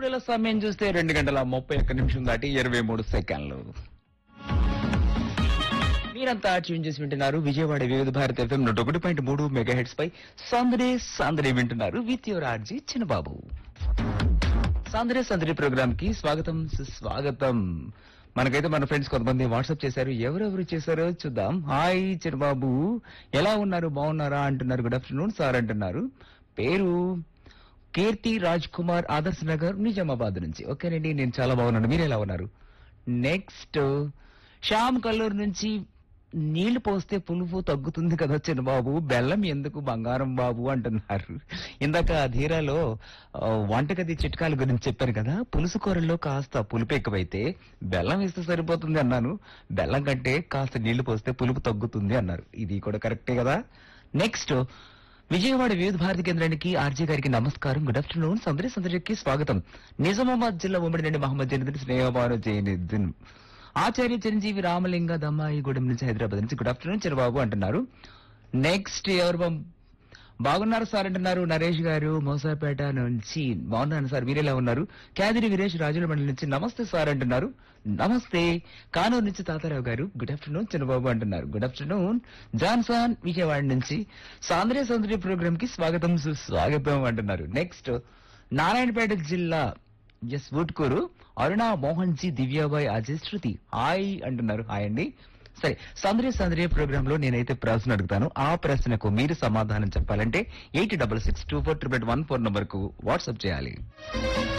స్టూడియోలో సమయం చూస్తే రెండు గంటల ముప్పై ఒక్క నిమిషం దాటి ఇరవై మూడు సెకండ్లు మీరంతా ట్యూన్ చేసి వింటున్నారు విజయవాడ వివిధ భారత ఎఫ్ఎం నూట ఒకటి పాయింట్ మూడు మెగా హెడ్స్ పై సందడే సందడి వింటున్నారు విత్ యువర్ ఆర్జీ చిన్నబాబు సందడే సందడి ప్రోగ్రామ్ కి స్వాగతం సుస్వాగతం మనకైతే మన ఫ్రెండ్స్ కొంతమంది వాట్సాప్ చేశారు ఎవరెవరు చేశారో చూద్దాం హాయ్ చిన్నబాబు ఎలా ఉన్నారు బాగున్నారా అంటున్నారు గుడ్ ఆఫ్టర్నూన్ సార్ అంటున్నారు పేరు కీర్తి రాజ్ కుమార్ ఆదర్శ్ నగర్ నిజామాబాద్ నుంచి ఓకేనండి నేను చాలా బాగున్నాను మీరు ఎలా ఉన్నారు నెక్స్ట్ శ్యామ్ కల్లూరు నుంచి నీళ్లు పోస్తే పులుపు తగ్గుతుంది కదా చిన్నబాబు బెల్లం ఎందుకు బంగారం బాబు అంటున్నారు ఇందాక ధీరాలో ఆ, వంటగది చిట్కాల గురించి చెప్పారు కదా పులుసు కూరల్లో కాస్త పులుపు ఎక్కువైతే బెల్లం వేస్తే సరిపోతుంది అన్నాను బెల్లం కంటే కాస్త నీళ్లు పోస్తే పులుపు తగ్గుతుంది అన్నారు ఇది కూడా కరెక్టే కదా నెక్స్ట్ విజయవాడ వివిధ భారతి కేంద్రానికి ఆర్జీ గారికి నమస్కారం గుడ్ ఆఫ్టర్నూన్ సందరి సందరికి స్వాగతం నిజామాబాద్ జిల్లా ఉమ్మడి నుండి మహమ్మద్ జనదిన్ స్నేహభాను జైనుద్దీన్ ఆచార్య చిరంజీవి రామలింగ దమ్మాయిగూడెం నుంచి హైదరాబాద్ నుంచి గుడ్ ఆఫ్టర్నూన్ చంద్రబాబు అంటున్నారు నెక్స్ట్ ఎవరు పం- బాగున్నారు సార్ అంటున్నారు నరేష్ గారు మోసాపేట నుంచి బాగున్నాను సార్ మీరు ఎలా ఉన్నారు క్యాదిరి వీరేష్ రాజుల మండలి నుంచి నమస్తే సార్ అంటున్నారు నమస్తే కానూరు నుంచి తాతారావు గారు గుడ్ ఆఫ్టర్నూన్ చంద్రబాబు అంటున్నారు గుడ్ ఆఫ్టర్నూన్ జాన్సన్ విజయవాడ నుంచి సాంద్రే సౌందర్య ప్రోగ్రామ్ కి స్వాగతం సుస్వాగతం అంటున్నారు నెక్స్ట్ నారాయణపేట జిల్లా ఎస్ వుడ్కూరు అరుణ మోహన్ జీ దివ్యాబాయ్ అజయ్ శృతి హాయ్ అంటున్నారు హాయ్ అండి సరే సందర్య సందర్య ప్రోగ్రామ్ లో నేనైతే ప్రశ్న అడుగుతాను ఆ ప్రశ్నకు మీరు సమాధానం చెప్పాలంటే eight double six two four triple one four number కు వాట్సాప్ చేయాలి